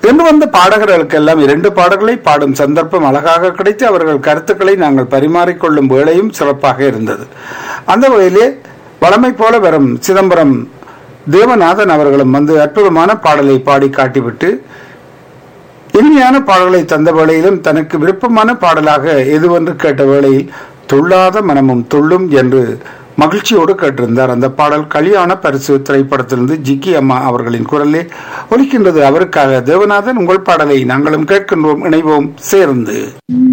என்று வந்த பாடகர்களுக்கெல்லாம் இரண்டு பாடல்களை பாடும் சந்தர்ப்பம் அழகாக கிடைத்து அவர்கள் கருத்துக்களை நாங்கள் பரிமாறிக்கொள்ளும் வேளையும் சிறப்பாக இருந்தது அந்த வகையிலே வளமை போல வரும் சிதம்பரம் தேவநாதன் அவர்களும் வந்து அற்புதமான பாடலை பாடி காட்டிவிட்டு இனிமையான பாடல்களை தந்த வேளையிலும் தனக்கு விருப்பமான பாடலாக எதுவென்று கேட்ட வேளையில் துள்ளாத மனமும் துள்ளும் என்று மகிழ்ச்சியோடு கேட்டிருந்தார் அந்த பாடல் கல்யாண பரிசு திரைப்படத்திலிருந்து ஜிக்கி அம்மா அவர்களின் குரலே ஒலிக்கின்றது அவருக்காக தேவநாதன் உங்கள் பாடலை நாங்களும் கேட்கின்றோம் இணைவோம் சேர்ந்து